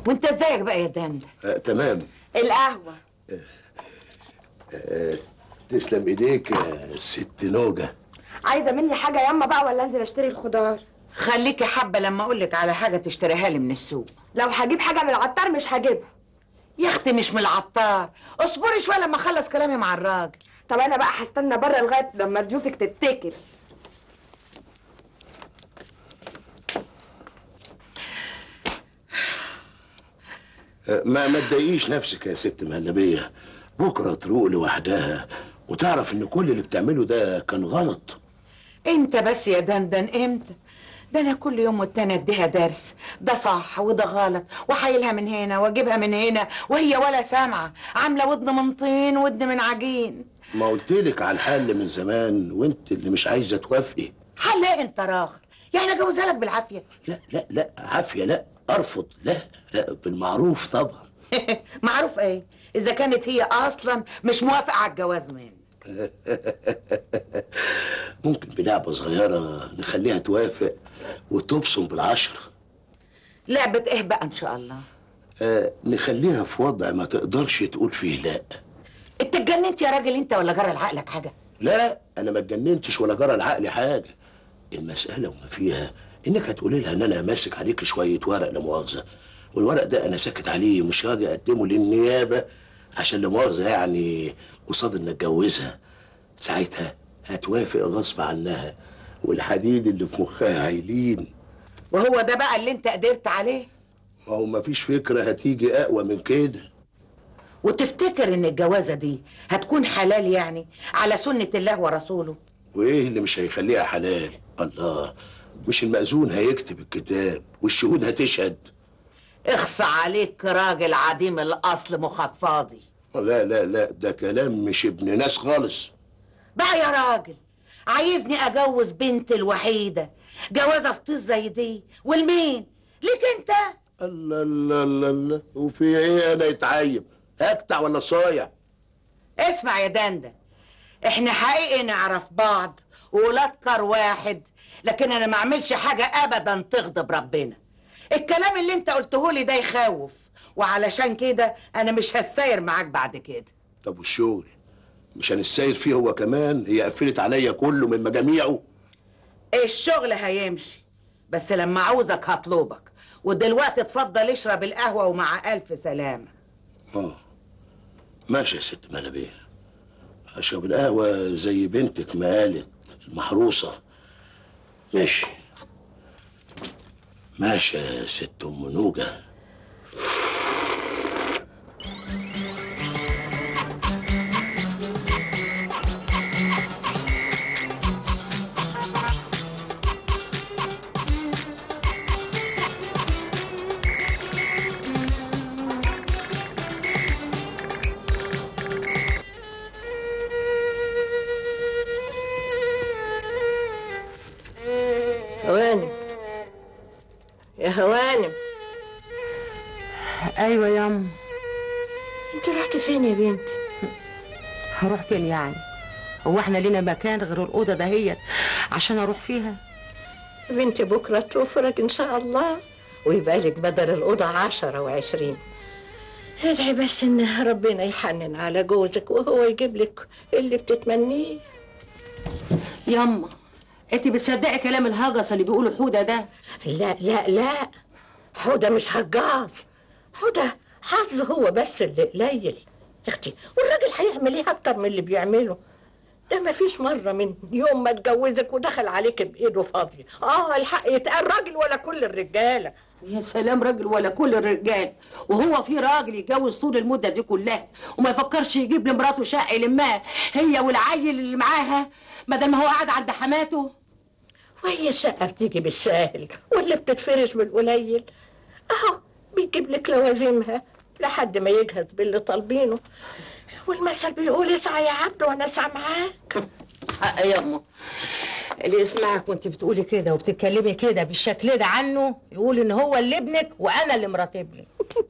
وانت ازيك بقى يا دندن آه تمام القهوه آه تسلم ايديك يا ست نوجه عايزه مني حاجه ياما بقى ولا انزل اشتري الخضار خليكي حبه لما اقول لك على حاجه تشتريها لي من السوق لو هجيب حاجه من العطار مش هجيبها يا اختي مش من العطار اصبري شويه لما اخلص كلامي مع الراجل طب انا بقى هستنى بره لغايه لما رجوفك تتكل آه ما ما تضايقيش نفسك يا ست مهلبيه بكره تروق لوحدها وتعرف ان كل اللي بتعمله ده كان غلط امتى بس يا دندن امتى ده انا كل يوم والتاني اديها درس ده صح وده غلط وحايلها من هنا واجيبها من هنا وهي ولا سامعه عامله ودن من طين ودن من عجين ما قلتلك على الحل من زمان وانت اللي مش عايزه توافقي حل ايه انت راخر يعني اجوزها لك بالعافيه لا لا لا عافيه لا ارفض لا, لا بالمعروف طبعا معروف ايه اذا كانت هي اصلا مش موافقه على الجواز منك ممكن بلعبه صغيره نخليها توافق وتبصم بالعشره لعبه ايه بقى ان شاء الله آه نخليها في وضع ما تقدرش تقول فيه لا انت اتجننت يا راجل انت ولا جرى لعقلك حاجه لا انا ما اتجننتش ولا جرى لعقلي حاجه المساله وما فيها انك هتقولي لها ان انا ماسك عليك شويه ورق لا مؤاخذه والورق ده انا ساكت عليه مش راضي اقدمه للنيابه عشان لا مؤاخذه يعني قصاد ان اتجوزها ساعتها هتوافق غصب عنها والحديد اللي في مخها عايلين وهو ده بقى اللي انت قدرت عليه ما هو مفيش فكره هتيجي اقوى من كده وتفتكر ان الجوازه دي هتكون حلال يعني على سنه الله ورسوله وايه اللي مش هيخليها حلال الله مش المأذون هيكتب الكتاب والشهود هتشهد اخصى عليك راجل عديم الاصل مخك فاضي لا لا لا ده كلام مش ابن ناس خالص بقى يا راجل عايزني اجوز بنتي الوحيده جوازه في طيس زي دي والمين ليك انت الله الله الله الله وفي ايه انا يتعيب اقطع ولا صايع اسمع يا دندن احنا حقيقي نعرف بعض وولاد كار واحد لكن انا ما اعملش حاجه ابدا تغضب ربنا الكلام اللي انت قلته لي ده يخوف وعلشان كده انا مش هساير معاك بعد كده طب والشغل مش هنساير فيه هو كمان هي قفلت عليا كله من مجاميعه الشغل هيمشي بس لما عاوزك هطلبك ودلوقتي اتفضل اشرب القهوه ومع الف سلامه اه ماشي يا ست ملبيه اشرب القهوه زي بنتك ما قالت المحروسه ماشي ماشي يا ست ام نوجه هوانم يا هوانم ايوه ياما انت رحت فين يا بنتي هروح فين يعني هو احنا لينا مكان غير الاوضه دهيت عشان اروح فيها بنتي بكره توفرك ان شاء الله ويبقى لك بدل الاوضه عشرة وعشرين ادعي بس ان ربنا يحنن على جوزك وهو يجيب لك اللي بتتمنيه ياما انت بتصدقي كلام الهجس اللي بيقوله حوده ده لا لا لا حودة مش هجاص حودة حظ هو بس اللي قليل اختي والراجل هيعمل ايه اكتر من اللي بيعمله ده ما فيش مرة من يوم ما اتجوزك ودخل عليك بإيده فاضية اه الحق يتقال راجل ولا كل الرجالة يا سلام راجل ولا كل الرجال وهو في راجل يتجوز طول المده دي كلها وما يفكرش يجيب لمراته شقه يلمها هي والعيل اللي معاها بدل ما هو قاعد عند حماته وهي الشقة بتيجي بالساهل ولا بتتفرش بالقليل اهو بيجيب لك لوازمها لحد ما يجهز باللي طالبينه والمثل بيقول اسعى يا عبد وانا اسعى معاك حق يا امه اللي يسمعك وانت بتقولي كده وبتتكلمي كده بالشكل ده عنه يقول ان هو اللي ابنك وانا اللي مرات ابنك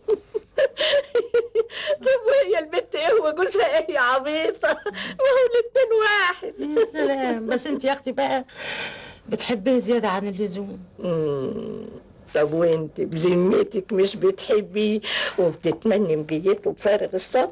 طب وهي البت ايه وجوزها ايه يا عبيطة ما هو الاتنين واحد يا سلام بس انت يا اختي بقى بتحبيه زياده عن اللزوم مم. طب وانت بذمتك مش بتحبيه وبتتمني مجيته بفارغ الصبر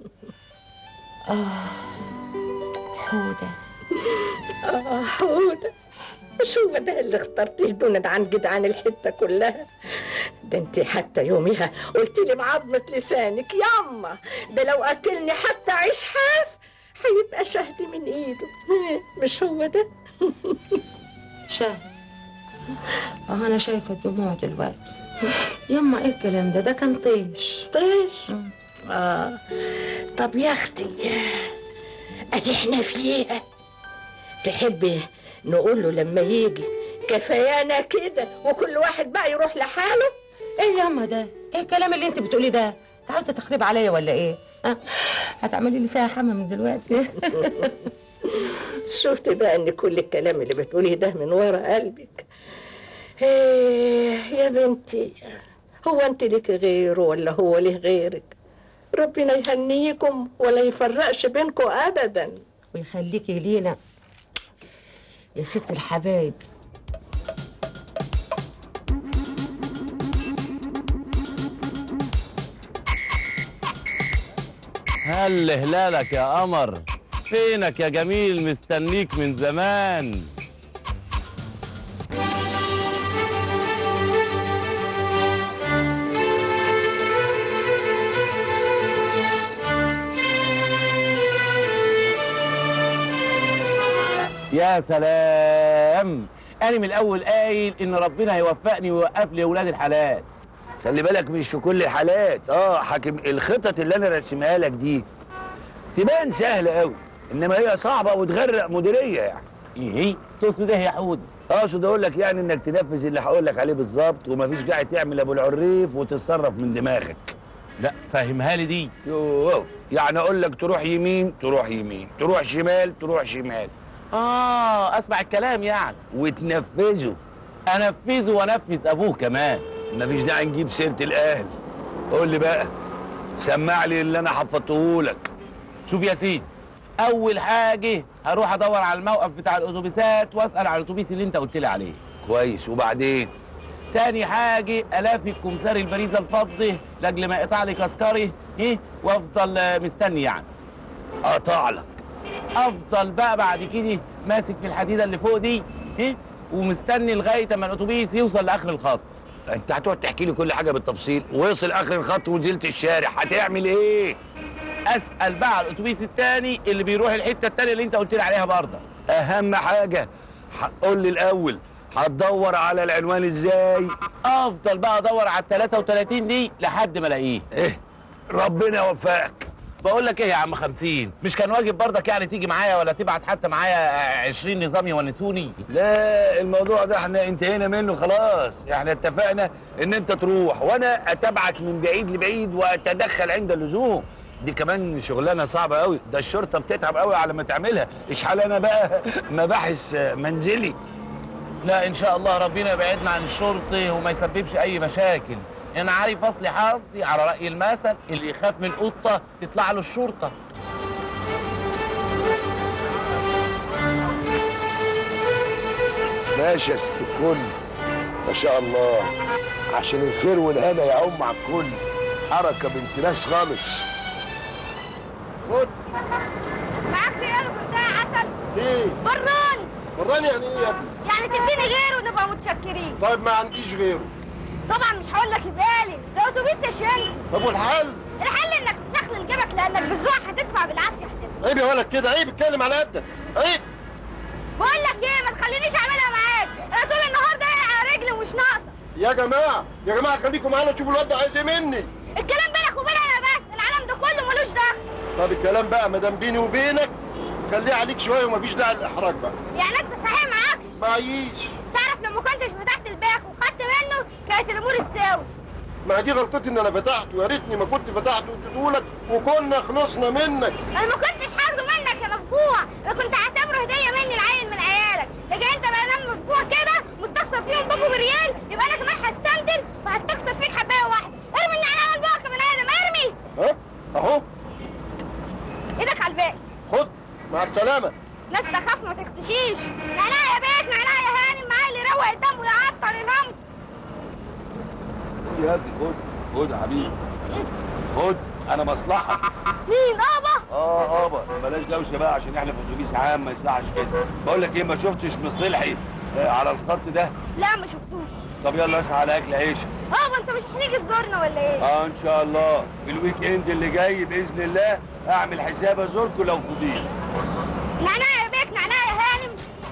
حودة اه حودة مش هو ده اللي اخترتيه دون عن جدعان الحتة كلها ده انت حتى يوميها قلت لي بعظمة لسانك ياما ده لو اكلني حتى عيش حاف هيبقى شهد من ايده مش هو ده شاهد اه انا شايفه الدموع دلوقتي يما ايه الكلام ده ده كان طيش طيش اه طب يا اختي ادي احنا فيها تحبي نقول له لما يجي كفايانا كده وكل واحد بقى يروح لحاله ايه يما ده ايه الكلام اللي انت بتقوليه ده انت عاوزه تخرب عليا ولا ايه ها هتعملي لي فيها حمى من دلوقتي شفت بقى ان كل الكلام اللي بتقوليه ده من ورا قلبك ايه يا بنتي هو انت ليك غيره ولا هو ليه غيرك ربنا يهنيكم ولا يفرقش بينكم ابدا ويخليكي لينا يا ست الحبايب هل هلالك يا قمر فينك يا جميل مستنيك من زمان يا سلام انا من الاول قايل ان ربنا هيوفقني ويوقف لي ولاد الحلال خلي بالك مش في كل الحالات اه حاكم الخطط اللي انا راسمها لك دي تبان سهله قوي انما هي صعبه وتغرق مديريه يعني ايه تقصد ايه يا حود اقصد اقول لك يعني انك تنفذ اللي هقول لك عليه بالظبط ومفيش داعي تعمل ابو العريف وتتصرف من دماغك لا فهمها لي دي يوه يعني اقول لك تروح يمين تروح يمين تروح شمال تروح شمال اه اسمع الكلام يعني وتنفذه انفذه وانفذ ابوه كمان مفيش داعي نجيب سيره الاهل قول لي بقى سمع لي اللي انا حفظته لك شوف يا سيدي اول حاجه هروح ادور على الموقف بتاع الاتوبيسات واسال على الاتوبيس اللي انت قلت لي عليه كويس وبعدين تاني حاجه الافي الكمساري البريزه الفضي لاجل ما يقطع لي كسكري ايه وافضل آه، مستني يعني قطع لك افضل بقى بعد كده ماسك في الحديده اللي فوق دي ايه ومستني لغايه اما الاتوبيس يوصل لاخر الخط انت هتقعد تحكي لي كل حاجه بالتفصيل وصل اخر الخط ونزلت الشارع هتعمل ايه اسال بقى على الاتوبيس التاني اللي بيروح الحته التانيه اللي انت قلت لي عليها برضه اهم حاجه قول لي الاول هتدور على العنوان ازاي افضل بقى ادور على ال 33 دي لحد ما الاقيه ايه ربنا يوفقك بقول لك ايه يا عم خمسين مش كان واجب برضك يعني تيجي معايا ولا تبعت حتى معايا 20 نظام يونسوني لا الموضوع ده احنا انتهينا منه خلاص احنا اتفقنا ان انت تروح وانا اتابعك من بعيد لبعيد واتدخل عند اللزوم دي كمان شغلانه صعبه قوي ده الشرطه بتتعب قوي على ما تعملها اشحال انا بقى مباحث منزلي لا ان شاء الله ربنا يبعدنا عن الشرطه وما يسببش اي مشاكل انا عارف اصلي حظي على راي المثل اللي يخاف من القطه تطلع له الشرطه ماشي يا ست الكل ما شاء الله عشان الخير والهنا يعم على الكل حركه بنت ناس خالص خد معاك ريال وده عسل ايه براني وراني يعني ايه يا ابني يعني تديني غيره ونبقى متشكرين طيب ما عنديش غيره طبعا مش هقول لك يبقالي ده اتوبيس يا شنت طب والحل الحل انك تشخلل جيبك لانك بالزوع هتدفع بالعافيه هتدفع عيب يا ولد كده عيب اتكلم على قدك عيب بقول لك ايه ما تخلينيش اعملها معاك انا طول النهار دايق على رجلي ومش ناقصه يا جماعه يا جماعه خليكم معانا تشوفوا الواد ده عايز ايه مني الكلام بينك وبين انا بس العالم ده كله ملوش دخل طب الكلام بقى ما دام بيني وبينك خليه عليك شويه ومفيش داعي للاحراج بقى يعني انت صحيح معاكش معيش تعرف لما كنتش فتحت الباك وخدت منه كانت الامور اتساوت ما دي غلطتي ان انا فتحته يا ريتني ما كنت فتحته واديتهولك وكنا خلصنا منك انا ما كنتش هاخده منك يا مفجوع انا كنت هعتبره هديه مني لعيل من عيالك لكن انت بقى دام مفجوع كده مستخسر فيهم باكو بريال يبقى انا كمان هستندل وهستخسر فيك حبايه واحده ارمي النعناع من بقك يا بني ادم ارمي ها اهو ايدك على الباقي خد مع السلامه ناس تخاف ما تختشيش نعناع يا بيت نعناع يا هانم معايا اللي يروق الدم ويعطر الهم يا ابني خد خد يا حبيبي خد انا مصلحه مين ابا اه ابا بلاش دوشه بقى عشان احنا في اتوبيس عام ما يصحش كده بقول لك ايه ما شفتش مصلحي آه على الخط ده لا ما شفتوش طب يلا اسعى على اكل عيش ابا انت مش هتيجي تزورنا ولا ايه اه ان شاء الله في الويك اند اللي جاي باذن الله اعمل حساب ازوركم لو فضيت نعناع يا بيك نعناع يا هانم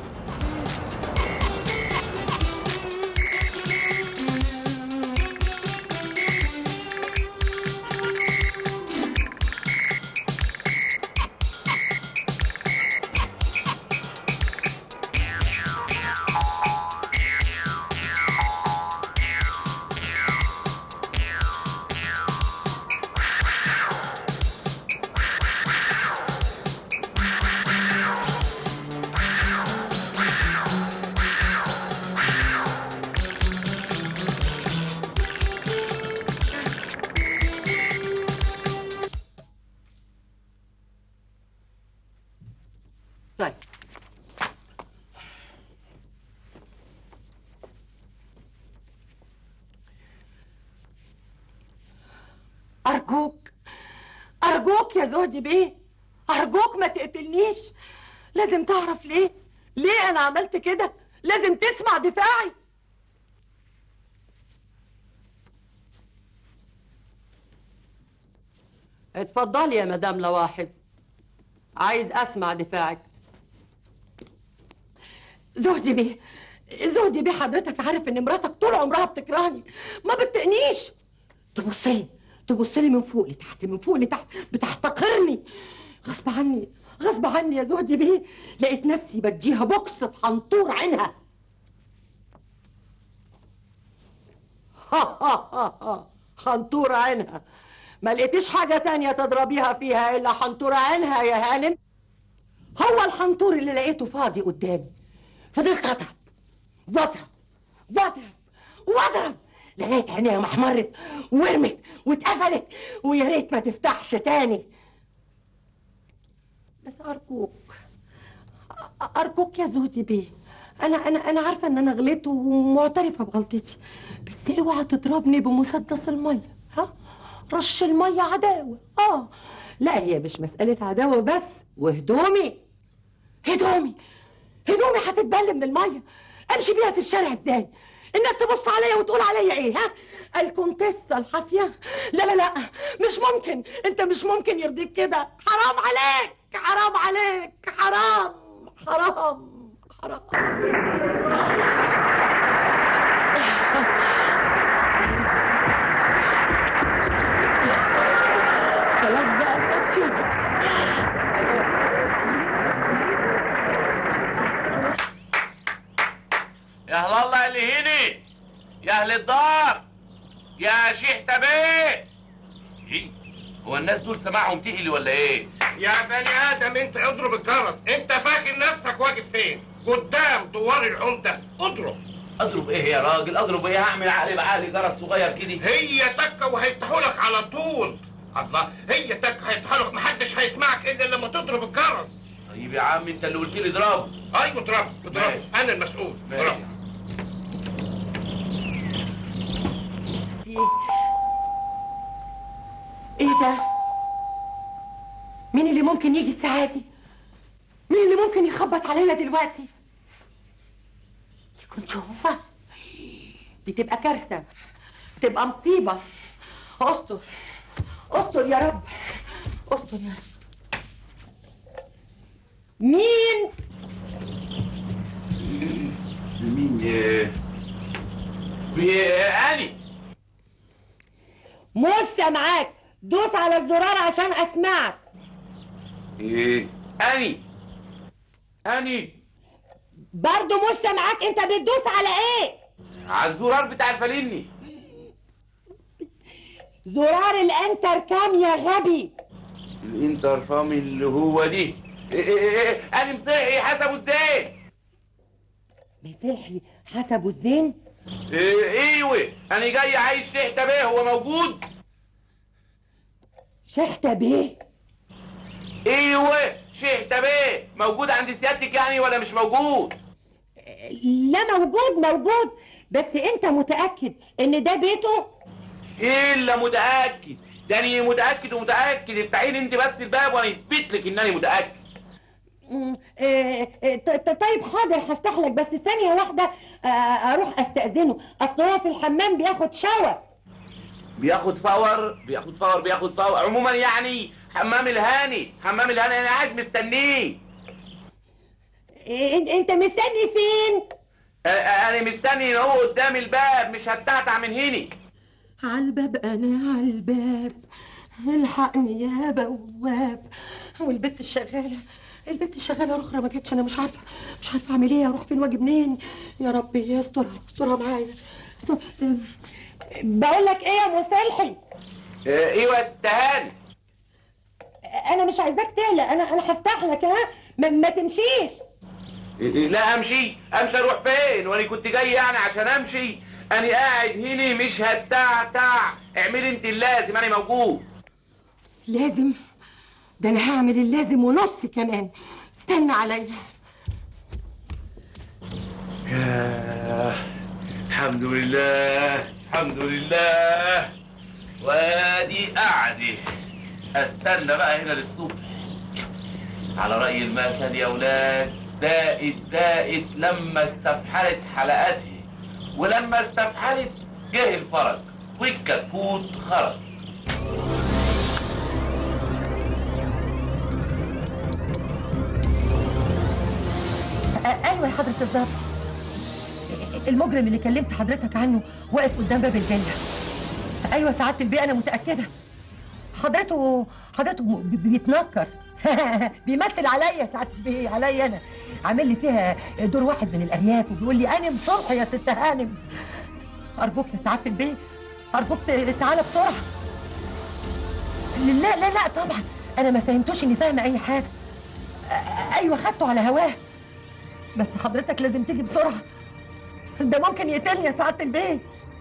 طيب أرجوك أرجوك يا زهدي بيه أرجوك ما تقتلنيش لازم تعرف ليه ليه أنا عملت كده لازم تسمع دفاعي اتفضلي يا مدام لواحظ عايز اسمع دفاعك زهدي بيه زهدي بيه حضرتك عارف ان مراتك طول عمرها بتكرهني ما بتقنيش تبصلي تبصلي من فوق لتحت من فوق لتحت بتحتقرني غصب عني غصب عني يا زهدي بيه لقيت نفسي بديها بوكس في حنطور عينها حنطور عينها ما لقيتيش حاجة تانية تضربيها فيها إلا حنطور عينها يا هانم هو الحنطور اللي لقيته فاضي قدامي فضلت اضرب واضرب واضرب واضرب لغايه عينيها ما احمرت ورمت واتقفلت ويا ريت ما تفتحش تاني بس ارجوك أ- ارجوك يا زوجي بيه انا انا انا عارفه ان انا غلطت ومعترفه بغلطتي بس اوعى تضربني بمسدس الميه ها رش الميه عداوه اه لا هي مش مساله عداوه بس وهدومي هدومي هدومي هتتبل من الميه امشي بيها في الشارع ازاي الناس تبص عليا وتقول عليا ايه ها الكونتيسة الحافية لا لا لا مش ممكن انت مش ممكن يرضيك كده حرام عليك حرام عليك حرام حرام حرام خلاص بقى ما تشوف يا اهل الله اللي هنا يا اهل الدار يا شيخ تبيه إيه؟ هو الناس دول سماعهم تقلي ولا ايه؟ يا بني ادم انت اضرب الجرس انت فاكر نفسك واقف فين قدام دوار العمده اضرب اضرب ايه يا راجل اضرب ايه هعمل عقلي بعقلي جرس صغير كده هي تكه وهيفتحوا لك على طول الله هي تكه هيفتحوا لك محدش هيسمعك الا لما تضرب الجرس طيب يا عم انت اللي قلت لي اضرب ايوه اضرب اضرب ماشي. انا المسؤول ماشي. اضرب ايه ده مين اللي ممكن يجي الساعة دي مين اللي ممكن يخبط عليا دلوقتي يكونش هو دي تبقى كارثة تبقى مصيبة استر استر يا رب استر يا رب مين مين ايه؟ اني مش سامعاك دوس على الزرار عشان اسمعك ايه؟ اني اني برضه مش سامعاك انت بتدوس على ايه على الزرار بتاع الفليني زرار الانتر كام يا غبي الانترفام اللي هو دي ايه ايه ايه اني مصيحي حسبه ازاي؟ مسيحي حسبه الزين إيه ايوه انا جاي عايز شيخ تبيه هو موجود؟ شحتة بيه ايوه شيخ تبيه موجود عند سيادتك يعني ولا مش موجود؟ لا موجود موجود بس انت متأكد ان ده بيته الا متاكد ده انا متاكد ومتاكد افتحي لي انت بس الباب وانا اثبت لك انني متاكد مم، آه، آه، ط- ط- طيب حاضر هفتح لك بس ثانية واحدة آه، أروح أستأذنه أصل هو في الحمام بياخد شاور بياخد فور بياخد فور بياخد فور عموما يعني حمام الهاني حمام الهاني انا قاعد مستنيه آه، أنت- أنت مستني فين؟ آه، آه، انا مستني ان هو قدام الباب مش هتعتع من هني عالباب أنا عالباب الحقني يا بواب والبت الشغالة البت الشغالة رخرة ما جتش أنا مش عارفة مش عارفة أعمل إيه أروح فين وأجي منين يا ربي يسترها استرها معايا استر... بقول لك إيه يا مسلحي آه، ايوه يا ست هاني أنا مش عايزاك تقلق أنا أنا هفتح لك ها ما, ما تمشيش لا امشي امشي اروح فين وانا كنت جاي يعني عشان امشي انا قاعد هنا مش هتعتع اعملي انت اللازم انا موجود لازم ده أنا هعمل اللازم ونص كمان استنى عليا ياه الحمد لله الحمد لله وادي قعدي استنى بقى هنا للصبح على رأي المثل يا ولاد دائت دائت لما استفحلت حلقته ولما استفحلت جه الفرج والكتكوت خرج آه، ايوه يا حضرة الضابط المجرم اللي كلمت حضرتك عنه واقف قدام باب الفيلا ايوه سعادة البيه انا متأكدة حضرته حضرته م- بي- بيتنكر بيمثل عليا سعادة البيه عليا انا عامل لي فيها دور واحد من الارياف وبيقول لي انا مصلح يا ست هانم ارجوك يا سعادة البيه ارجوك ت- تعالى بسرعة لا لا لا طبعا انا ما فهمتوش اني فاهمة اي حاجة آه، ايوه خدته على هواه بس حضرتك لازم تيجي بسرعة ده ممكن يقتلني يا سعادة البيه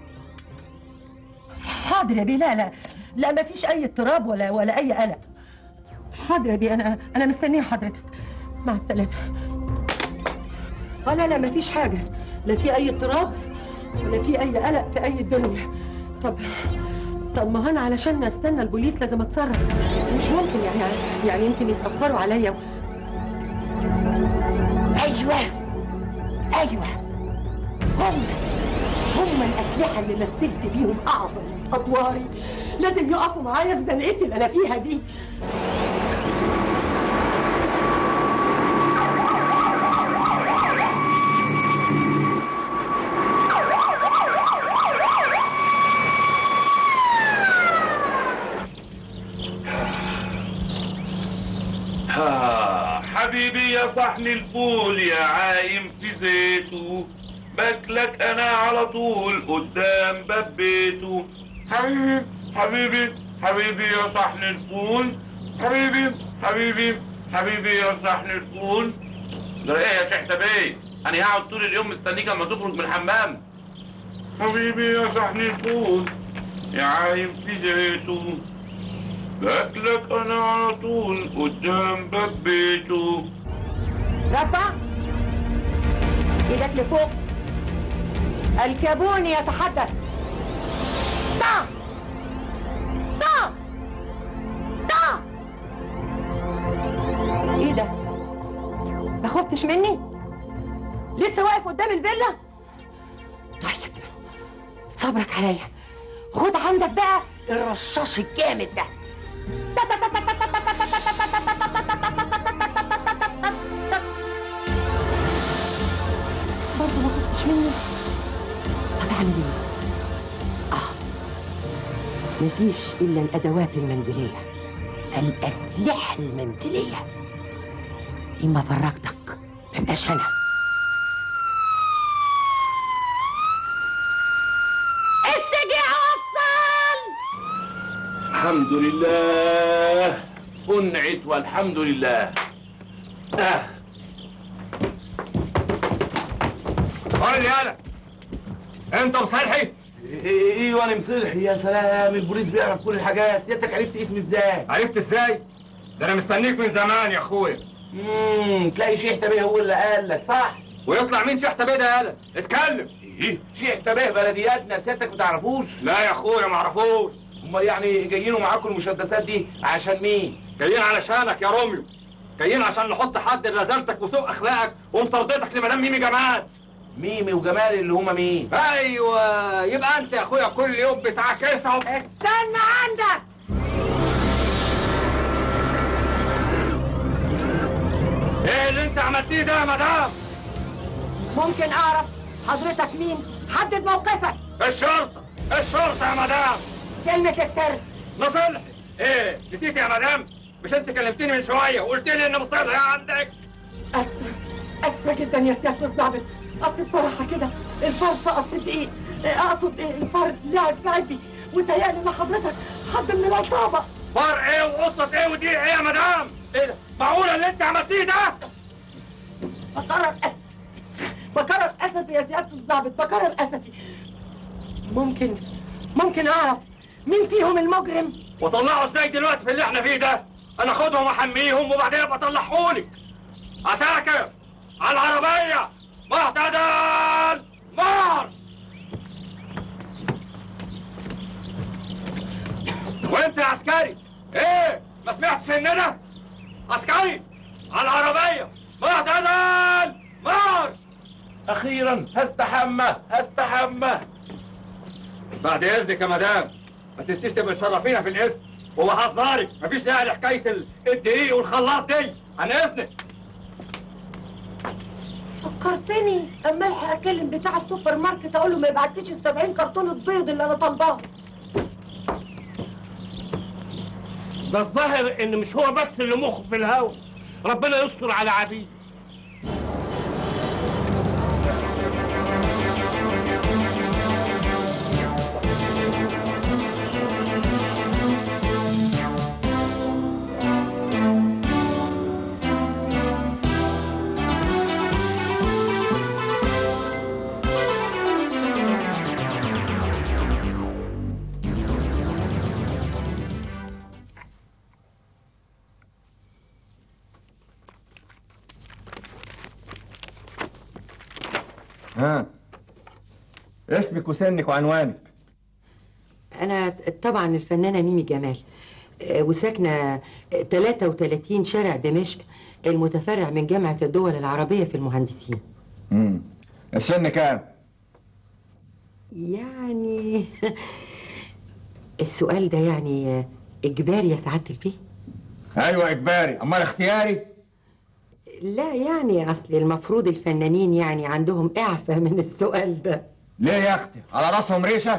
حاضر يا بيه لا لا لا ما فيش أي اضطراب ولا ولا أي قلق حاضر يا بيه أنا أنا مستنية حضرتك مع السلامة اه لا لا ما فيش حاجة لا في أي اضطراب ولا في أي قلق في أي الدنيا طب طب ما هو أنا علشان استنى البوليس لازم أتصرف مش ممكن يعني يعني يمكن يتأخروا عليا أيوه أيوه هم هم الأسلحة اللي مثلت بيهم أعظم أدواري لازم يقفوا معايا في زنقتي اللي أنا فيها دي ها حبيبي يا صحن الفول يا عايم في زيته باكلك انا على طول قدام باب بيته حبيبي حبيبي حبيبي يا صحن الفول حبيبي حبيبي حبيبي يا صحن الفول ده ايه يا شحتة بيه انا هقعد طول اليوم مستنيك اما تخرج من الحمام حبيبي يا صحن الفول يا عايم في زيته باكلك انا على طول قدام باب بيته رفع ايدك لفوق الكابون يتحدث طع طع طع ايه ده ما خفتش مني لسه واقف قدام الفيلا طيب صبرك عليا خد عندك بقى الرشاش الجامد ده برضه ما خفتش مني طب اعمل ايه؟ اه مفيش الا الادوات المنزليه الاسلحه المنزليه اما فرجتك مبقاش انا الشجاع وصل الحمد لله أنعت والحمد لله آه. قول لي انا انت مصالحي ايه وانا مصلحي يا سلام البوليس بيعرف كل الحاجات سيادتك عرفت اسمي ازاي عرفت ازاي ده انا مستنيك من زمان يا اخويا امم تلاقي شيخ تبيه هو اللي قال لك صح ويطلع مين شحتة بيه ده يالا اتكلم ايه شيخ تبيه بلدياتنا سيادتك ما تعرفوش لا يا اخويا ما اعرفوش امال يعني جايين ومعاكم المسدسات دي عشان مين جايين علشانك يا روميو جايين عشان نحط حد لرزالتك وسوء اخلاقك ومطاردتك لمدام ميمي جمال ميمي وجمال اللي هما مين ايوه يبقى انت يا اخويا كل يوم بتعكسهم استنى عندك ايه اللي انت عملتيه ده يا مدام ممكن اعرف حضرتك مين حدد موقفك الشرطه الشرطه يا مدام كلمة السر مصلحي ايه نسيت يا مدام مش انت كلمتني من شويه وقلت لي ان مصلحي عندك اسفة اسفة جدا يا سيادة الضابط اصل بصراحة كده الفرد سقط في دقيق اقصد إيه، الفرد لعب في قلبي وتهيألي ان حضرتك حد من العصابة فرق ايه وقصه ايه ودي ايه يا مدام ايه ده معقوله اللي انت عملتيه ده بكرر اسفي بكرر اسفي يا سيادة الضابط بكرر اسفي ممكن ممكن اعرف مين فيهم المجرم وطلعوا ازاي دلوقتي في اللي احنا فيه ده انا اخدهم واحميهم وبعدين ابقى اطلعهولك عساكر على العربيه معتدل مارش وانت يا عسكري ايه ما سمعتش اننا عسكري على العربيه معتدل مارش اخيرا هستحمى هستحمى بعد اذنك يا مدام ما تنسيش تبقى تشرفينا في الاسم وبحذرك مفيش داعي لحكايه ال- الدقيق والخلاط دي عن اذنك فكرتني اما الحق اكلم بتاع السوبر ماركت اقول له ما يبعتليش ال 70 كرتون البيض اللي انا طالباه ده الظاهر ان مش هو بس اللي مخه في الهوا ربنا يستر على عبيد ها اسمك وسنك وعنوانك أنا طبعا الفنانة ميمي جمال آه، وساكنة آه، 33 شارع دمشق المتفرع من جامعة الدول العربية في المهندسين امم السن كام يعني السؤال ده يعني آه، إجباري يا سعادة البيه ايوه اجباري امال اختياري لا يعني أصل المفروض الفنانين يعني عندهم إعفاء من السؤال ده ليه يا اختي على راسهم ريشه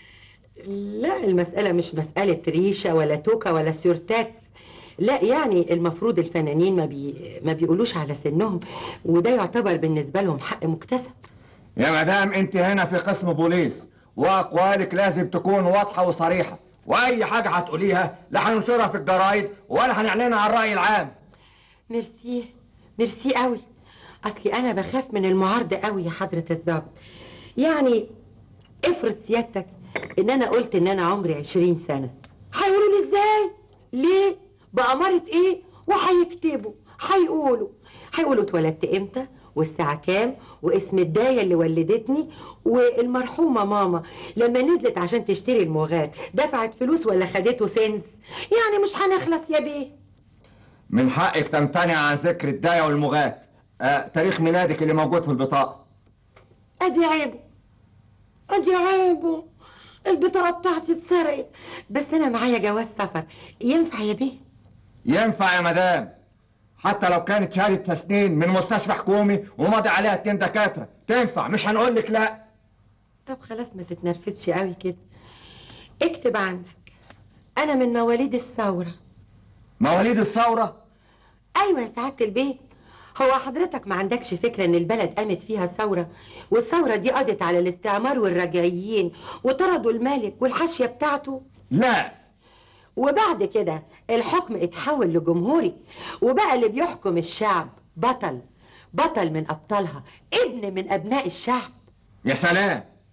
لا المسألة مش مسألة ريشة ولا توكة ولا سيورتات لا يعني المفروض الفنانين ما, بي... ما بيقولوش على سنهم وده يعتبر بالنسبة لهم حق مكتسب يا مدام انت هنا في قسم بوليس واقوالك لازم تكون واضحه وصريحه واي حاجه هتقوليها لا هننشرها في الجرايد ولا هنعلنها على الراي العام ميرسي ميرسي قوي اصلي انا بخاف من المعارضة قوي يا حضرة الضابط يعني افرض سيادتك ان انا قلت ان انا عمري عشرين سنة هيقولوا لي ازاي ليه بأمارة ايه وهيكتبوا هيقولوا هيقولوا اتولدت امتى والساعة كام واسم الداية اللي ولدتني والمرحومة ماما لما نزلت عشان تشتري الموغات دفعت فلوس ولا خدته سنس يعني مش هنخلص يا بيه من حقك تمتنع عن ذكر الداية والمغات آه، تاريخ ميلادك اللي موجود في البطاقة ادي عيبه ادي عيبه البطاقة بتاعتي اتسرقت بس انا معايا جواز سفر ينفع يا بيه ينفع يا مدام حتى لو كانت شهادة تسنين من مستشفى حكومي وماضي عليها اتنين دكاترة تنفع مش هنقول لك لا طب خلاص ما تتنرفزش قوي كده اكتب عنك انا من مواليد الثورة مواليد الثورة ايوه يا سعادة البيه هو حضرتك ما عندكش فكرة ان البلد قامت فيها ثورة والثورة دي قضت على الاستعمار والرجعيين وطردوا الملك والحاشية بتاعته لا وبعد كده الحكم اتحول لجمهوري وبقى اللي بيحكم الشعب بطل بطل من ابطالها ابن من ابناء الشعب يا سلام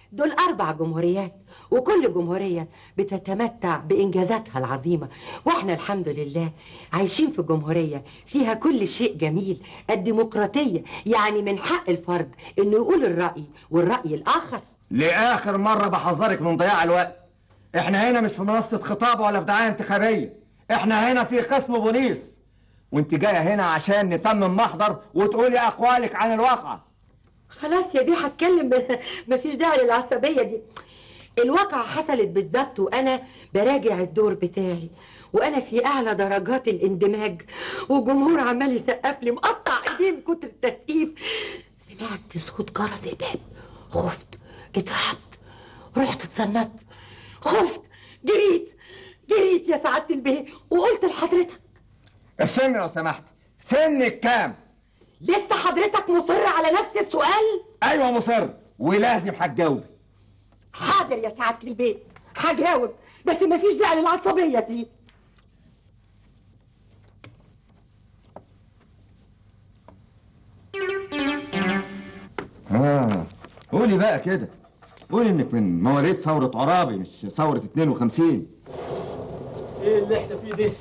دول أربع جمهوريات وكل جمهورية بتتمتع بإنجازاتها العظيمة وإحنا الحمد لله عايشين في جمهورية فيها كل شيء جميل الديمقراطية يعني من حق الفرد إنه يقول الرأي والرأي الآخر لاخر مره بحذرك من ضياع الوقت احنا هنا مش في منصه خطابه ولا في دعايه انتخابيه احنا هنا في قسم بوليس وانت جايه هنا عشان نتمم محضر وتقولي اقوالك عن الواقع خلاص يا بيه هتكلم مفيش داعي للعصبية دي الواقعة حصلت بالظبط وأنا براجع الدور بتاعي وأنا في أعلى درجات الاندماج وجمهور عمال يسقف لي مقطع إيديه من كتر التسقيف سمعت صوت جرس الباب خفت اترعبت رحت اتسنت خفت جريت جريت يا سعادة البيه وقلت لحضرتك السن لو سمحت سنك كام لسه حضرتك مصر على نفس السؤال ايوه مصر ولازم هتجاوبي حاضر يا سعادة البيه هجاوب بس مفيش داعي للعصبية دي اه قولي بقى كده قولي انك من مواليد ثورة عرابي مش ثورة 52 ايه اللي احنا فيه ده؟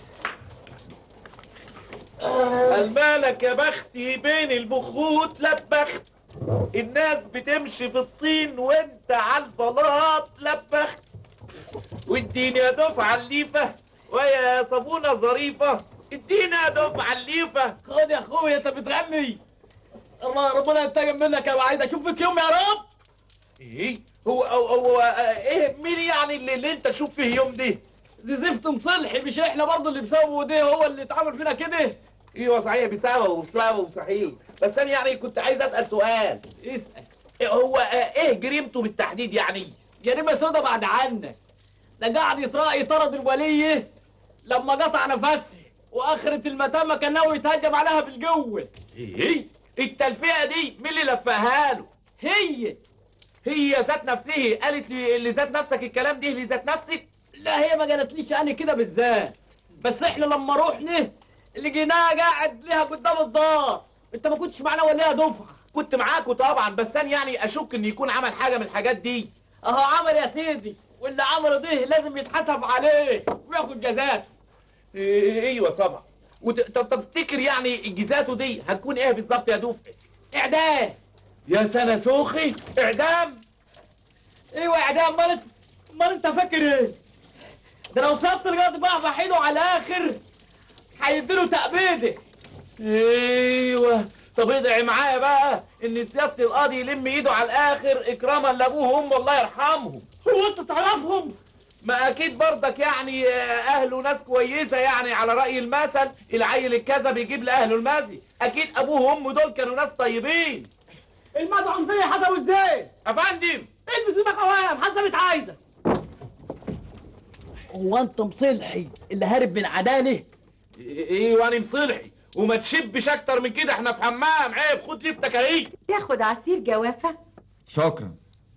المالك يا بختي بين البخوت لبخت الناس بتمشي في الطين وانت على البلاط لبخت واديني يا دفعة الليفة ويا صابونة ظريفة ادينا يا دفعة الليفة خد يا اخويا انت بتغني الله ربنا ينتقم منك يا وعيد اشوفك يوم يا رب ايه هو هو, هو آه، ايه مين يعني اللي, اللي انت تشوف فيه يوم دي دي زفت مصلحي مش احنا برضه اللي بسببه ده هو اللي اتعمل فينا كده ايوه صحيح بسببه وبسببه صحيح بس انا يعني كنت عايز اسال سؤال اسال إيه هو آه، ايه جريمته بالتحديد يعني جريمه سودا بعد عنك ده قاعد يطرق يطرد الوليه لما قطع نفسها واخرة المتامة كان ناوي يتهجم عليها بالجوه ايه التلفئه دي مين اللي لفاها له هي هي ذات نفسها قالت لي اللي ذات نفسك الكلام دي لذات نفسك لا هي ما قالتليش انا كده بالذات بس احنا لما رحنا لقيناها قاعد ليها قدام الدار انت ما كنتش معانا ولا يا دفعه كنت معاكوا طبعا بس انا يعني اشك ان يكون عمل حاجه من الحاجات دي اهو عمل يا سيدي واللي عمله ده لازم يتحسب عليه وياخد جزاته إيه ايوه طبعا وت... طب طب تفتكر يعني جزاته دي هتكون ايه بالظبط يا دفعه اعدام يا سنه سوخي اعدام ايوه اعدام امال انت امال انت فاكر ايه ده لو صبت القاضي بقى بحيله على الاخر هيديله تأبيده ايوه طب ادعي معايا بقى ان سياده القاضي يلم ايده على الاخر اكراما لابوه وامه الله يرحمهم هو انت تعرفهم ما اكيد برضك يعني آه، اهله ناس كويسه يعني على راي المثل العيل الكذا بيجيب لاهله المزي اكيد ابوه وامه دول كانوا ناس طيبين المدعم فيا حسبه ازاي افندم البس دماغك قوام حسبت عايزه هو انت مصلحي اللي هارب من عداله ايوه انا مصلحي وما تشبش اكتر من كده احنا في حمام عيب خد لفتك اهي تاخد عصير جوافة شكرا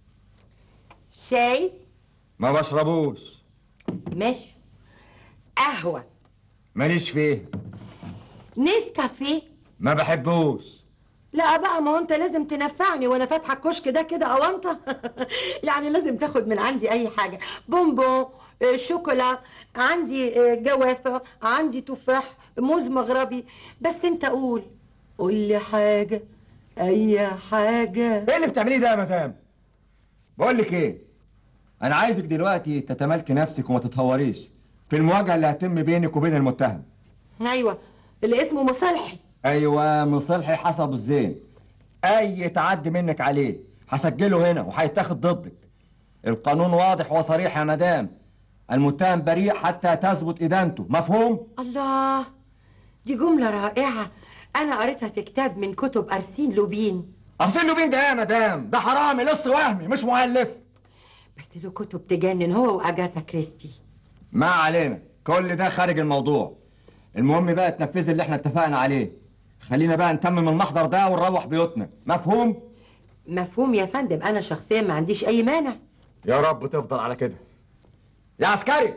شاي ما بشربوش ماشي قهوة ماليش فيه نسكافيه ما بحبوش لا بقى ما هو انت لازم تنفعني وانا فاتحه الكشك ده كده او انت يعني لازم تاخد من عندي اي حاجه بونبون آه، شوكولا عندي آه، جوافه عندي تفاح موز مغربي بس انت قول قول لي حاجه اي حاجه ايه اللي بتعمليه ده يا مدام بقول لك ايه انا عايزك دلوقتي تتمالكي نفسك وما تتهوريش في المواجهه اللي هتتم بينك وبين المتهم ايوه اللي اسمه مصالحي ايوه مصلحي حسب الزين اي تعدي منك عليه هسجله هنا وهيتاخد ضدك القانون واضح وصريح يا مدام المتهم بريء حتى تثبت ادانته مفهوم الله دي جمله رائعه انا قريتها في كتاب من كتب ارسين لوبين ارسل له مين ده يا مدام ده حرامي لص وهمي مش مؤلف بس له كتب تجنن هو واجاثا كريستي ما علينا كل ده خارج الموضوع المهم بقى تنفذي اللي احنا اتفقنا عليه خلينا بقى نتمم المحضر ده ونروح بيوتنا مفهوم مفهوم يا فندم انا شخصيا ما عنديش اي مانع يا رب تفضل على كده يا عسكري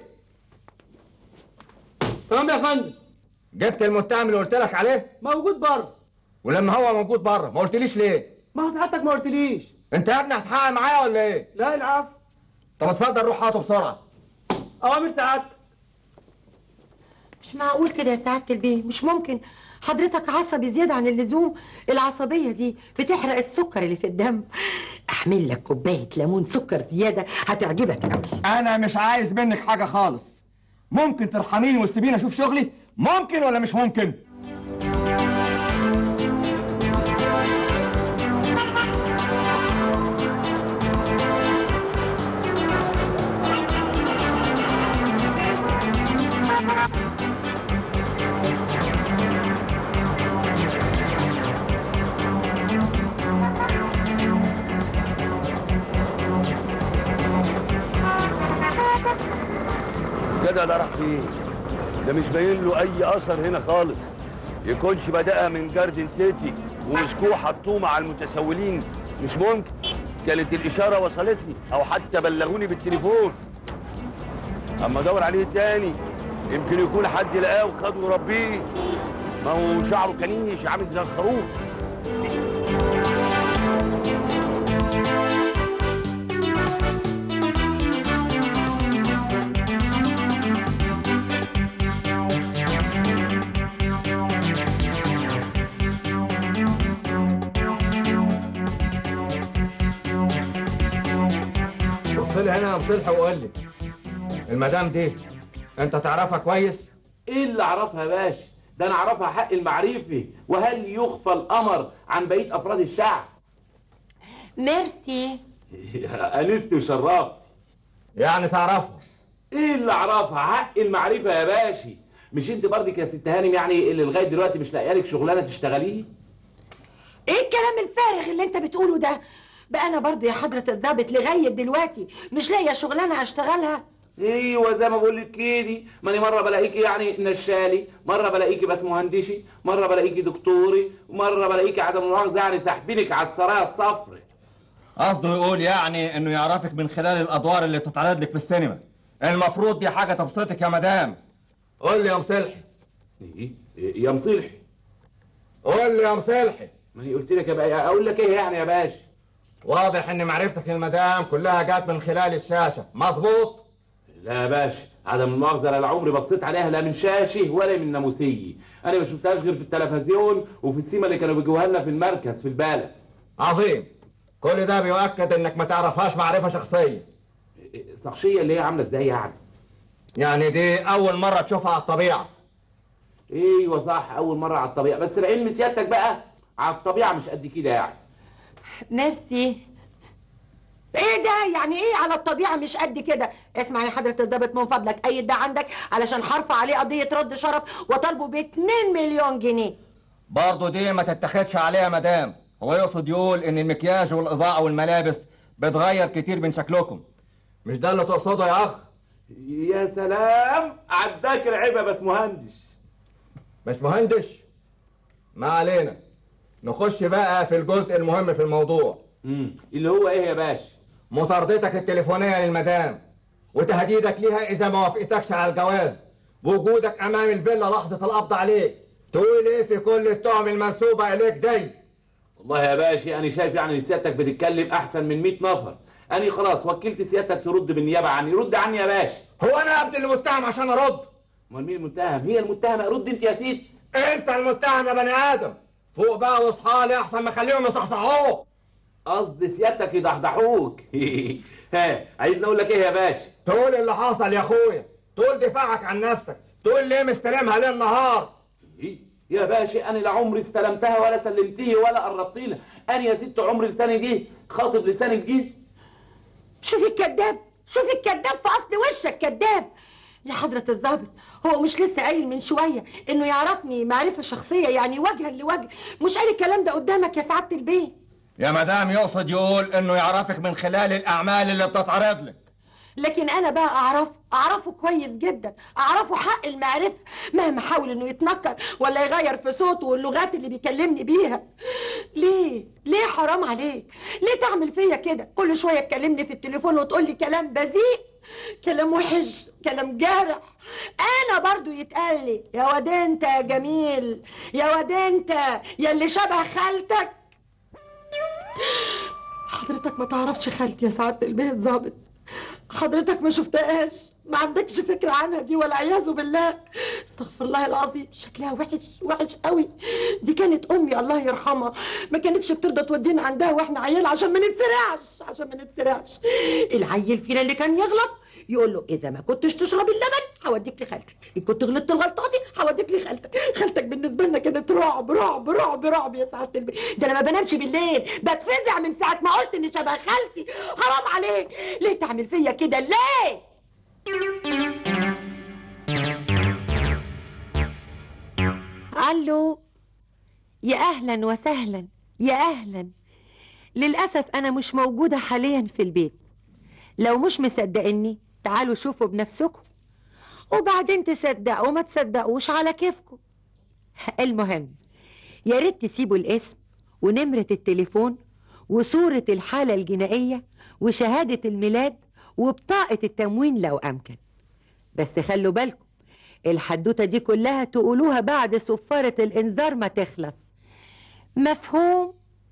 تمام يا فندم جبت المتهم اللي قلت لك عليه موجود بره ولما هو موجود بره ما قلتليش ليه ما هو سعادتك ما قلتليش انت يا ابني هتحقق معايا ولا ايه؟ لا العفو طب اتفضل روح هاته بسرعه اوامر سعادتك مش معقول كده يا سعادة البيه مش ممكن حضرتك عصبي زيادة عن اللزوم العصبية دي بتحرق السكر اللي في الدم احمل لك كوباية ليمون سكر زيادة هتعجبك قوي انا مش عايز منك حاجه خالص ممكن ترحميني وتسيبيني اشوف شغلي ممكن ولا مش ممكن كده ده راح فين ده مش باين له اي اثر هنا خالص يكونش بدأها من جاردن سيتي ومسكوه حطوه مع المتسولين مش ممكن كانت الاشاره وصلتني او حتى بلغوني بالتليفون اما ادور عليه تاني يمكن يكون حد لقاه وخده وربيه ما هو شعره كنيش عامل زي الخروف بص لي هنا يا مصلح وقول لي المدام دي انت تعرفها كويس ايه اللي اعرفها يا باشا ده انا اعرفها حق المعرفي وهل يخفى القمر عن بقيه افراد الشعب ميرسي انست وشرفت يعني تعرفها ايه اللي اعرفها حق المعرفه يا باشا مش انت برضك يا ست هانم يعني اللي لغايه دلوقتي مش لاقيه لك شغلانه تشتغليه ايه الكلام الفارغ اللي انت بتقوله ده بقى انا برضو يا حضرة الضابط لغاية دلوقتي مش لاقية شغلانة اشتغلها ايوه زي ما بقول لك كده ماني مره بلاقيكي يعني نشالي مره بلاقيكي بس مهندشي مره بلاقيكي دكتوري ومره بلاقيكي عدم مؤاخذه يعني ساحبينك على السرايا الصفر قصده يقول يعني انه يعرفك من خلال الادوار اللي بتتعرض لك في السينما المفروض دي حاجه تبسطك يا مدام قول لي يا مصلحي ايه يا مصلحي قول لي يا مصلحي ماني قلت لك يا بقى اقول لك ايه يعني يا باشا واضح ان معرفتك للمدام كلها جات من خلال الشاشه مظبوط لا يا باشا عدم المؤاخذه انا لا عمري بصيت عليها لا من شاشه ولا من ناموسيه انا ما شفتهاش غير في التلفزيون وفي السيما اللي كانوا بيجوها لنا في المركز في البلد عظيم كل ده بيؤكد انك ما تعرفهاش معرفه شخصيه شخصيه اللي هي عامله ازاي يعني يعني دي اول مره تشوفها على الطبيعه ايوه صح اول مره على الطبيعه بس العلم سيادتك بقى على الطبيعه مش قد كده يعني ميرسي ايه ده يعني ايه على الطبيعة مش قد كده اسمع يا حضرة الضابط من فضلك اي ده عندك علشان هرفع عليه قضية رد شرف وطالبه ب 2 مليون جنيه برضه دي ما تتخدش عليها يا مدام هو يقصد يقول ان المكياج والاضاءه والملابس بتغير كتير من شكلكم مش ده اللي تقصده يا اخ يا سلام عداك العيبه بس مهندش مش مهندش ما علينا نخش بقى في الجزء المهم في الموضوع امم اللي هو ايه يا باشا مطاردتك التليفونيه للمدام وتهديدك ليها اذا ما وافقتكش على الجواز وجودك امام الفيلا لحظه القبض عليك تقول ايه في كل التهم المنسوبه اليك دي والله يا باشا انا شايف يعني ان سيادتك بتتكلم احسن من 100 نفر انا خلاص وكلت سيادتك ترد بالنيابه عني رد عني يا باشا هو انا ابن المتهم عشان ارد امال مين المتهم هي المتهمه رد انت يا سيدي انت المتهم يا بني ادم فوق بقى واصحالي احسن ما اخليهم يصحصحوك قصد سيادتك يضحضحوك ها عايزني اقول لك ايه يا باشا تقول اللي حصل يا اخويا تقول دفاعك عن نفسك تقول ليه مستلمها ليل نهار إيه؟ يا باشا انا لا عمري استلمتها ولا سلمتيه ولا قربت لها انا يا ست عمري لساني جه خاطب لساني جديد شوفي الكذاب شوفي الكذاب في اصل وشك كذاب يا حضرة الضابط هو مش لسه قايل من شوية انه يعرفني معرفة شخصية يعني وجها لوجه مش قال الكلام ده قدامك يا سعادة البيه يا مدام يقصد يقول انه يعرفك من خلال الاعمال اللي بتتعرض لك لكن انا بقى اعرفه اعرفه كويس جدا اعرفه حق المعرفة مهما حاول انه يتنكر ولا يغير في صوته واللغات اللي بيكلمني بيها ليه ليه حرام عليك ليه تعمل فيا كده كل شوية تكلمني في التليفون وتقول لي كلام بذيء كلام وحش كلام جارح انا برضو يتقال لي يا واد انت يا جميل يا واد انت يا اللي شبه خالتك حضرتك ما تعرفش خالتي يا سعاده البيه الظابط حضرتك ما شفتهاش ما عندكش فكرة عنها دي والعياذ بالله استغفر الله العظيم شكلها وحش وحش قوي دي كانت امي الله يرحمها ما كانتش بترضى تودينا عندها واحنا عيال عشان ما نتسرعش عشان ما نتسرعش العيل فينا اللي كان يغلط يقول له اذا ما كنتش تشرب اللبن هوديك لخالتك ان كنت غلطت الغلطه دي هوديك لخالتك خالتك بالنسبه لنا كانت رعب رعب رعب رعب يا سعاده البيت ده انا ما بنامش بالليل بتفزع من ساعه ما قلت اني شبه خالتي حرام عليك ليه تعمل فيا كده ليه الو يا اهلا وسهلا يا اهلا للاسف انا مش موجوده حاليا في البيت لو مش مصدقني تعالوا شوفوا بنفسكم وبعدين تصدقوا ما تصدقوش على كيفكم المهم يا ريت تسيبوا الاسم ونمرة التليفون وصورة الحالة الجنائية وشهادة الميلاد وبطاقة التموين لو أمكن بس خلوا بالكم الحدوتة دي كلها تقولوها بعد صفارة الإنذار ما تخلص مفهوم؟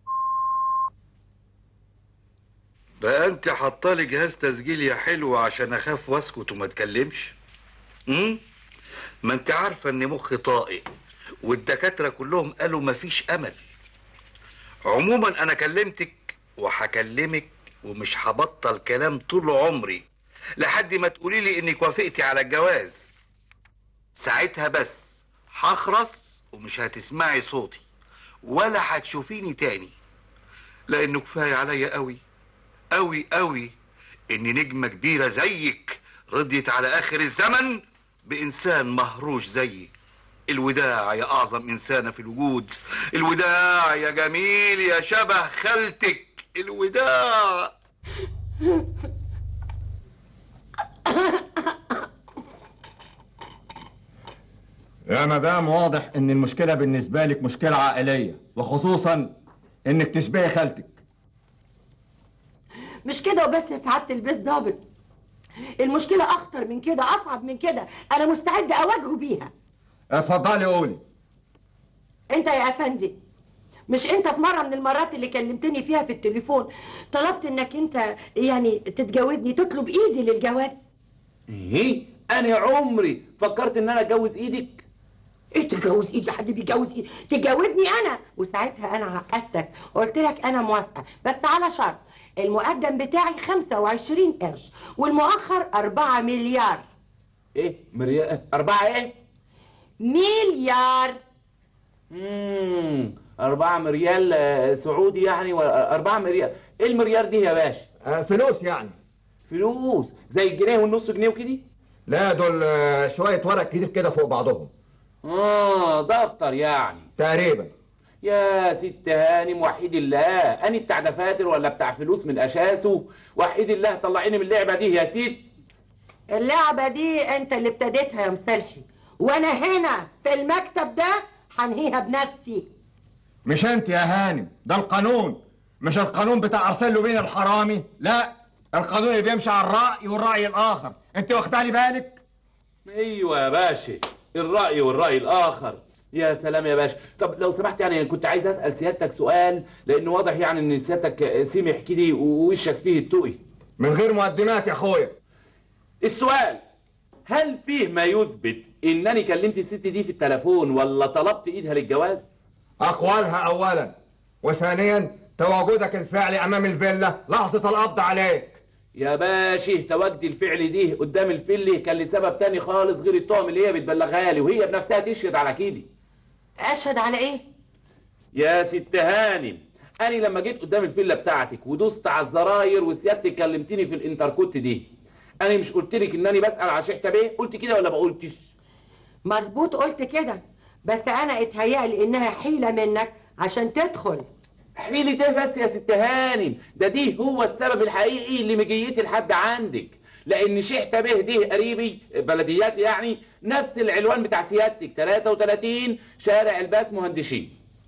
بقى انت حاطالي جهاز تسجيل يا حلو عشان اخاف واسكت وما اتكلمش امم ما انت عارفه ان مخي طائي والدكاتره كلهم قالوا مفيش امل عموما انا كلمتك وهكلمك ومش هبطل كلام طول عمري لحد ما تقولي لي انك وافقتي على الجواز ساعتها بس هخرس ومش هتسمعي صوتي ولا هتشوفيني تاني لانه كفايه عليا قوي قوي قوي ان نجمه كبيره زيك رضيت على اخر الزمن بانسان مهروش زيي الوداع يا اعظم انسانه في الوجود الوداع يا جميل يا شبه خالتك الوداع يا مدام واضح ان المشكلة بالنسبة لك مشكلة عائلية وخصوصا انك تشبهي خالتك مش كده وبس يا سعاده البيت ظابط المشكله اخطر من كده اصعب من كده انا مستعد اواجهه بيها اتفضلي قولي انت يا افندي مش انت في مره من المرات اللي كلمتني فيها في التليفون طلبت انك انت يعني تتجوزني تطلب ايدي للجواز ايه انا عمري فكرت ان انا اتجوز ايدك ايه تتجوز ايدي حد بيجوز ايدي تجوزني انا وساعتها انا عقدتك قلت لك انا موافقه بس على شرط المقدم بتاعي 25 قرش والمؤخر 4 مليار ايه مريا أربعة ايه؟ مليار امم أربعة مريال آه، سعودي يعني ولا أربعة مريال ايه المليار دي يا باشا؟ آه فلوس يعني فلوس زي الجنيه والنص جنيه وكده؟ لا دول آه، شوية ورق كتير كده فوق بعضهم اه دفتر يعني تقريبا يا ست هانم وحيد الله أنا بتاع دفاتر ولا بتاع فلوس من أساسه وحيد الله طلعيني من اللعبة دي يا ست اللعبة دي انت اللي ابتديتها يا مصلحي وانا هنا في المكتب ده هنهيها بنفسي مش انت يا هانم ده القانون مش القانون بتاع ارسل بين الحرامي لا القانون اللي بيمشي على الرأي والرأي الآخر انت واخدالي بالك ايوه يا باشا الرأي والرأي الآخر يا سلام يا باشا طب لو سمحت يعني كنت عايز أسأل سيادتك سؤال لأنه واضح يعني إن سيادتك سمح كده ووشك فيه التقي من غير مقدمات يا أخويا السؤال هل فيه ما يثبت إنني كلمت الست دي في التليفون ولا طلبت إيدها للجواز؟ أقوالها أولا وثانيا تواجدك الفعلي أمام الفيلا لحظة القبض عليك يا باشا تواجدي الفعل دي قدام الفله كان لسبب تاني خالص غير التهم اللي هي بتبلغها لي وهي بنفسها تشهد على كده اشهد على ايه يا ست هانم انا لما جيت قدام الفيلا بتاعتك ودوست على الزراير وسيادتك كلمتني في الانتركوت دي انا مش قلت لك انني بسال على شيخ بيه قلت كده ولا ما قلتش مظبوط قلت كده بس انا اتهيألي انها حيلة منك عشان تدخل حيلة ايه بس يا ست هانم ده دي هو السبب الحقيقي اللي مجيتي لحد عندك لان شيخ به دي قريبي بلدياتي يعني نفس العنوان بتاع سيادتك 33 شارع الباس مهندشين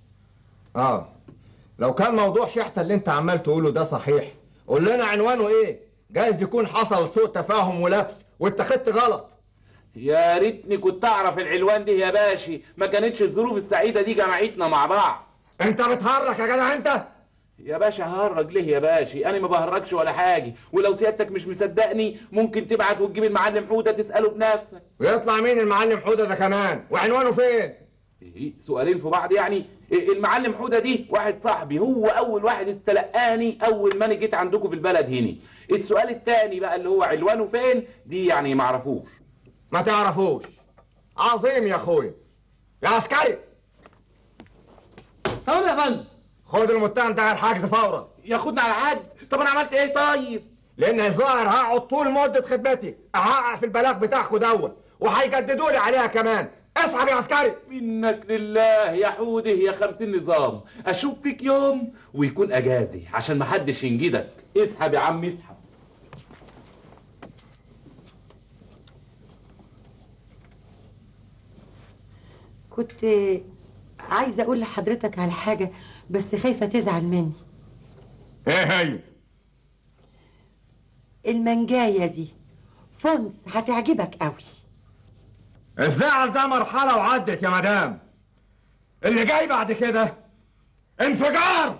اه لو كان موضوع شحتة اللي انت عمال تقوله ده صحيح قول لنا عنوانه ايه جايز يكون حصل سوء تفاهم ولبس واتخذت غلط يا ريتني كنت اعرف العنوان دي يا باشي ما كانتش الظروف السعيده دي جمعتنا مع بعض انت بتهرك يا جدع انت يا باشا ههرج ليه يا باشا انا ما بهرجش ولا حاجه ولو سيادتك مش مصدقني ممكن تبعت وتجيب المعلم حوده تساله بنفسك ويطلع مين المعلم حوده ده كمان وعنوانه فين ايه سؤالين في بعض يعني إيه المعلم حوده دي واحد صاحبي هو اول واحد استلقاني اول ما انا جيت عندكم في البلد هنا السؤال التاني بقى اللي هو عنوانه فين دي يعني ما اعرفوش ما تعرفوش عظيم يا اخويا يا عسكري طب يا فندم خد المتهم ده على الحجز فورا ياخدنا على الحجز طب انا عملت ايه طيب لان الظاهر هقعد طول مده خدمتي احقق في البلاغ بتاعكم دوت وهيجددوا لي عليها كمان اسحب يا عسكري منك لله يا حوده يا خمسين نظام اشوف فيك يوم ويكون اجازي عشان محدش ينجدك اسحب يا عم اسحب كنت عايزه اقول لحضرتك على حاجه بس خايفه تزعل مني ايه هي المنجايه دي فونس هتعجبك قوي الزعل ده مرحله وعدت يا مدام اللي جاي بعد كده انفجار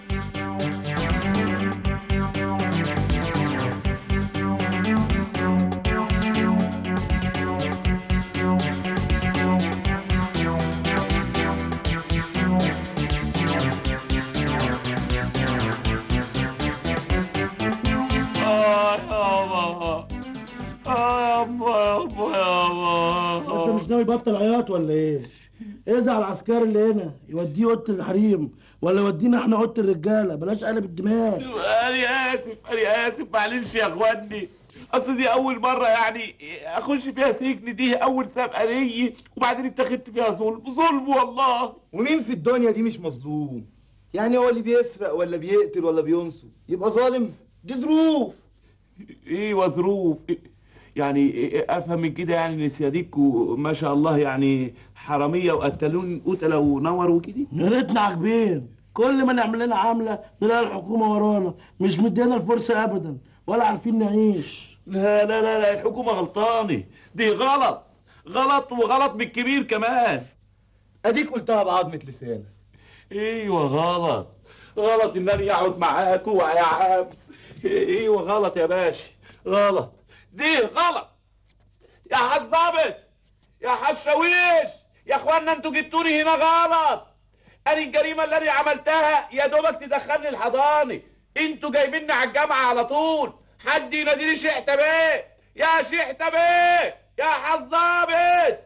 اه يابا اه يابا يابا يابا انت مش ناوي بطل عياط ولا ايه؟ ازعل العسكري اللي هنا يوديه اوضه الحريم ولا يودينا احنا اوضه الرجاله بلاش قلب الدماغ انا اسف انا اسف معلش يا اخواني اصل دي اول مره يعني اخش فيها سجن دي اول سابقه ليا وبعدين اتخذت فيها ظلم ظلم والله ومين في الدنيا دي مش مظلوم يعني هو اللي بيسرق ولا بيقتل ولا بينصب يبقى ظالم دي ظروف ايه وظروف إيه يعني إيه افهم من كده يعني ان سيادتكم ما شاء الله يعني حراميه وقتلون قتله ونور وكده يا ريتنا عاجبين كل ما نعمل لنا عامله نلاقي الحكومه ورانا مش مدينا الفرصه ابدا ولا عارفين نعيش لا لا لا لا الحكومه غلطانه دي غلط غلط وغلط بالكبير كمان اديك قلتها بعظمه لسانك ايوه غلط غلط ان انا اقعد معاكوا يا عم ايوه غلط يا باشا غلط دي غلط يا حاج ظابط يا حاج شاويش يا اخوانا انتوا جبتوني هنا غلط انا الجريمه اللي انا عملتها يا دوبك تدخلني الحضانه انتوا جايبيني على الجامعه على طول حد يناديلي شحته بيه يا شحته بيه يا حاج ظابط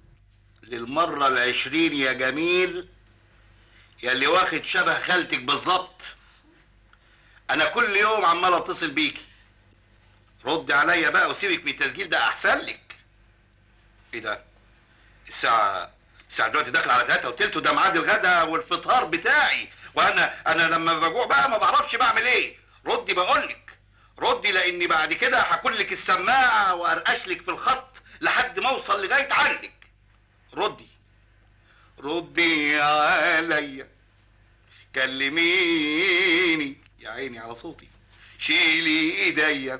للمرة العشرين يا جميل يا اللي واخد شبه خالتك بالظبط انا كل يوم عمال اتصل بيكي ردي عليا بقى وسيبك من التسجيل ده احسن لك ايه ده الساعة الساعة دلوقتي داخلة على 3 وتلت وده ميعاد الغدا والفطار بتاعي وانا انا لما بجوع بقى ما بعرفش بعمل ايه ردي بقولك ردي لاني بعد كده هكون لك السماعة وارقش لك في الخط لحد ما اوصل لغاية عندك ردي ردي عليا كلميني يا عيني على صوتي شيلي ايديا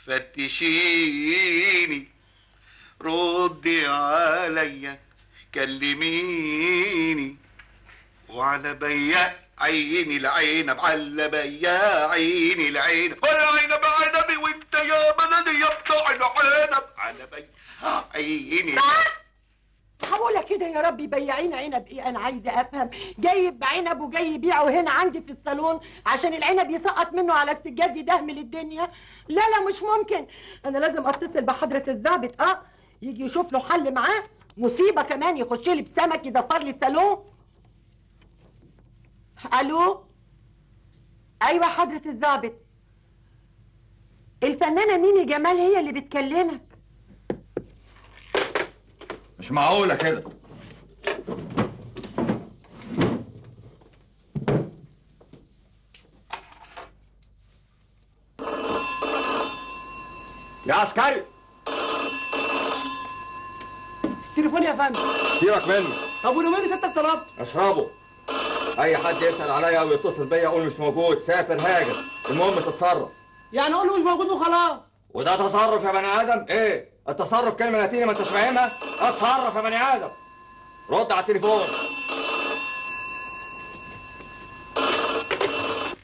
فتشيني ردي عليا كلميني وعلى بيا عيني لعينب على بيا عيني لعينب على عنب عنبي وانت يا بلدي يا بتوع العنب على بيا عيني معقولة كده يا ربي بياعين عنب ايه انا عايزة افهم جايب عنب وجاي يبيعه هنا عندي في الصالون عشان العنب يسقط منه على السجاد يدهمل الدنيا لا لا مش ممكن انا لازم اتصل بحضرة الضابط اه يجي يشوف له حل معاه مصيبة كمان يخش لي بسمك يضفر لي الصالون الو ايوه حضرة الضابط الفنانة ميمي جمال هي اللي بتكلمك مش معقولة كده يا عسكري تليفون يا فندم سيبك منه طب ولو مين ستك طلبت اشربه اي حد يسأل عليا او يتصل بيا اقول مش موجود سافر هاجر المهم تتصرف يعني اقول له مش موجود وخلاص وده تصرف يا بني ادم ايه التصرف كلمه لاتيني ما انتش فاهمها اتصرف يا بني ادم رد على التليفون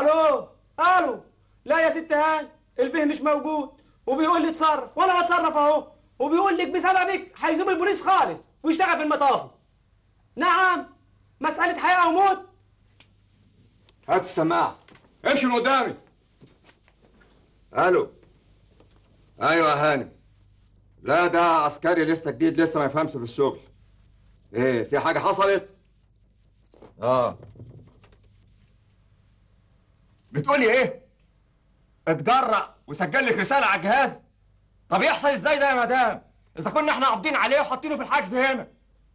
الو الو لا يا ست هان البه مش موجود وبيقول لي اتصرف وانا بتصرف اهو وبيقول لك بسببك هيزوم البوليس خالص ويشتغل في المطافي نعم مسألة حياة وموت هات السماعة امشي من قدامي الو ايوه يا هانم لا ده عسكري لسه جديد لسه ما يفهمش في الشغل ايه في حاجة حصلت؟ اه بتقولي ايه؟ اتجرأ وسجل لك رسالة على الجهاز؟ طب يحصل ازاي ده يا مدام؟ إذا كنا احنا قابضين عليه وحاطينه في الحجز هنا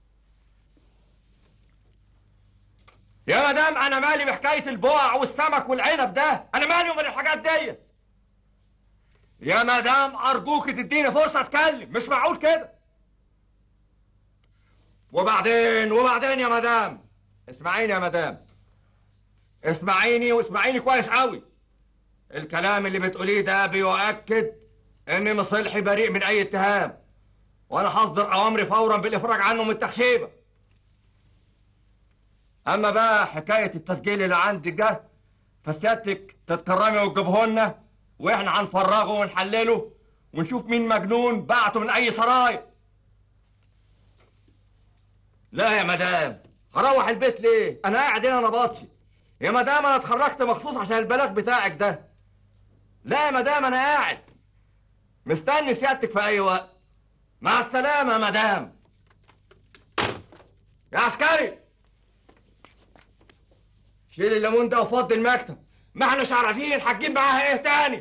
يا مدام انا مالي بحكايه البقع والسمك والعنب ده انا مالي ومال الحاجات دي يا مدام ارجوك تديني فرصه اتكلم مش معقول كده وبعدين وبعدين يا مدام اسمعيني يا مدام اسمعيني واسمعيني كويس قوي الكلام اللي بتقوليه ده بيؤكد ان مصلحي بريء من اي اتهام وانا هصدر اوامري فورا بالافراج عنه من التخشيبه اما بقى حكايه التسجيل اللي عندك ده فسيادتك تتكرمي وتجيبه لنا واحنا هنفرغه ونحلله ونشوف مين مجنون بعته من اي سرايا لا يا مدام هروح البيت ليه انا قاعد هنا انا باطشي يا مدام انا اتخرجت مخصوص عشان البلاغ بتاعك ده لا يا مدام انا قاعد مستني سيادتك في اي وقت مع السلامه يا مدام يا عسكري شيل الليمون ده وفضي المكتب ما احناش عارفين هتجيب معاها ايه تاني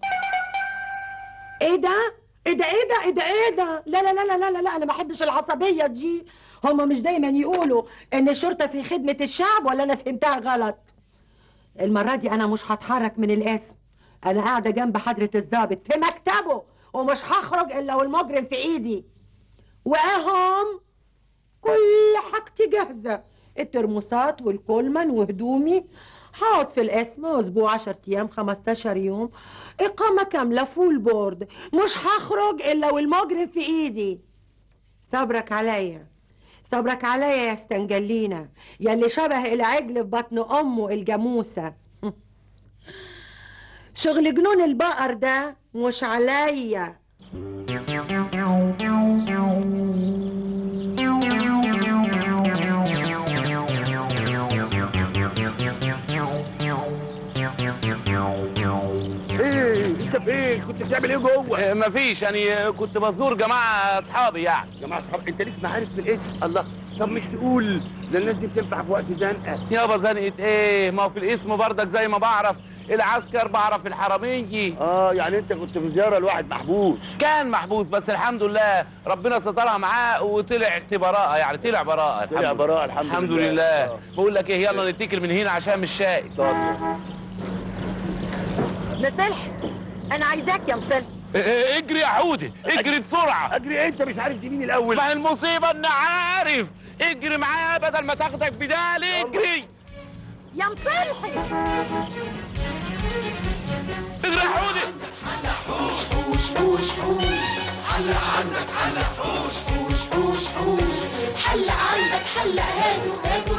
ايه ده؟ ايه ده ايه ده ايه ده ايه ده؟ لا لا لا لا لا لا, لا انا ما بحبش العصبيه دي هما مش دايما يقولوا ان الشرطه في خدمه الشعب ولا انا فهمتها غلط المره دي انا مش هتحرك من القسم انا قاعده جنب حضره الضابط في مكتبه ومش هخرج الا والمجرم في ايدي واهم كل حاجتي جاهزه الترموسات والكولمان وهدومي هقعد في القسم اسبوع 10 ايام 15 يوم اقامه كامله فول بورد مش هخرج الا والمجرم في ايدي صبرك عليا صبرك عليا يا استنجلينا يا اللي شبه العجل في بطن امه الجاموسه شغل جنون البقر ده مش عليا ايه انت فين كنت بتعمل ايه جوه مفيش يعني كنت بزور جماعه اصحابي يعني جماعه اصحاب انت ليك معارف في الاسم الله طب مش تقول ده الناس دي بتنفع في وقت زنقه يابا زنقه ايه ما هو في الاسم بردك زي ما بعرف العسكر بعرف الحراميجي اه يعني انت كنت في زياره لواحد محبوس كان محبوس بس الحمد لله ربنا سترها معاه وطلع براءه يعني طلع براءه طلع الحمد براءة، لله. الحمد الحمد لله. لله آه. بقول لك ايه يلا نتكل من هنا عشان مش شايف مصلح انا عايزاك يا مصلح اجري يا حوده اجري بسرعه اجري انت مش عارف دي مين الاول ما هي المصيبه ان عارف اجري معايا بدل ما تاخدك بدال اجري يا مصلحي اجري يا حوده حوش حوش حوش حوش حلق عندك حلق حوش حوش حوش حوش حلق عندك حلق هاتوا هاتوا